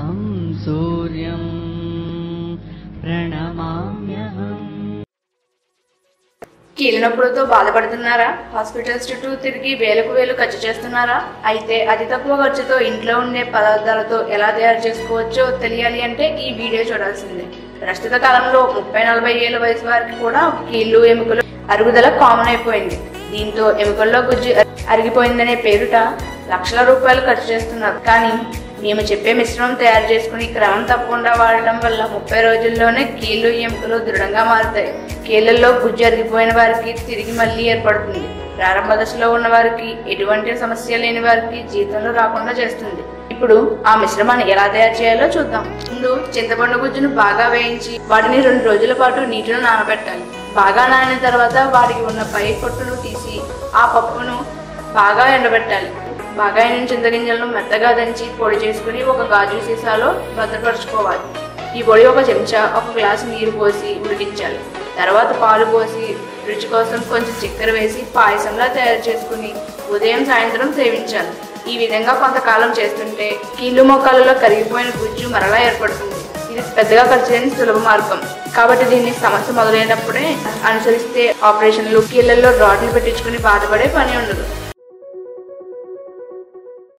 तं सूर्यं प्रणमाम्यहम् కీళ్ళ నొప్పులతో బాధపడుతున్నారా హాస్పిటల్స్ చుట్టూ తిరిగి వేలకు వేలు ఖర్చు చేస్తున్నారా అయితే అతి తక్కువ ఖర్చుతో ఇంట్లో ఉండే పదార్థాలతో ఎలా తయారు చేసుకోవచ్చో తెలియాలి అంటే ఈ వీడియో చూడాల్సిందే ప్రస్తుత కాలంలో ముప్పై నలభై ఏళ్ళ వయసు వారికి కూడా కీళ్ళు ఎముకలు అరుగుదల కామన్ అయిపోయింది దీంతో ఎముకల్లో గుజ్జు అరిగిపోయిందనే పేరుట లక్షల రూపాయలు ఖర్చు చేస్తున్నారు కానీ మేము చెప్పే మిశ్రమం తయారు చేసుకుని క్రమం తప్పకుండా వాడటం వల్ల ముప్పై రోజుల్లోనే కీళ్ళు ఎముకలు దృఢంగా మారుతాయి కీళ్ళల్లో గుజ్జు అరిగిపోయిన వారికి తిరిగి మళ్ళీ ఏర్పడుతుంది ప్రారంభ దశలో ఉన్న వారికి ఎటువంటి సమస్య లేని వారికి జీతంలో రాకుండా చేస్తుంది ఇప్పుడు ఆ మిశ్రమాన్ని ఎలా తయారు చేయాలో చూద్దాం ముందు చింతపండు గుజ్జును బాగా వేయించి వాటిని రెండు రోజుల పాటు నీటిలో నానబెట్టాలి బాగా నానిన తర్వాత వాటికి ఉన్న పై పొట్టును తీసి ఆ పప్పును బాగా ఎండబెట్టాలి బాగా అయిన చింతగింజలను మెత్తగా దంచి పొడి చేసుకుని ఒక గాజు సీసాలో భద్రపరచుకోవాలి ఈ పొడి ఒక చెంచా ఒక గ్లాసు నీరు పోసి ఉడికించాలి తర్వాత పాలు పోసి రుచి కోసం కొంచెం చక్కెర వేసి పాయసంలా తయారు చేసుకుని ఉదయం సాయంత్రం సేవించాలి ఈ విధంగా కొంతకాలం చేస్తుంటే కీళ్ళు మొక్కలలో కరిగిపోయిన గుజ్జు మరలా ఏర్పడుతుంది ఇది పెద్దగా ఖర్చు లేని సులభ మార్గం కాబట్టి దీన్ని సమస్య మొదలైనప్పుడే అనుసరిస్తే ఆపరేషన్లు కీళ్ళల్లో రాడ్లు పెట్టించుకుని బాధపడే పని ఉండదు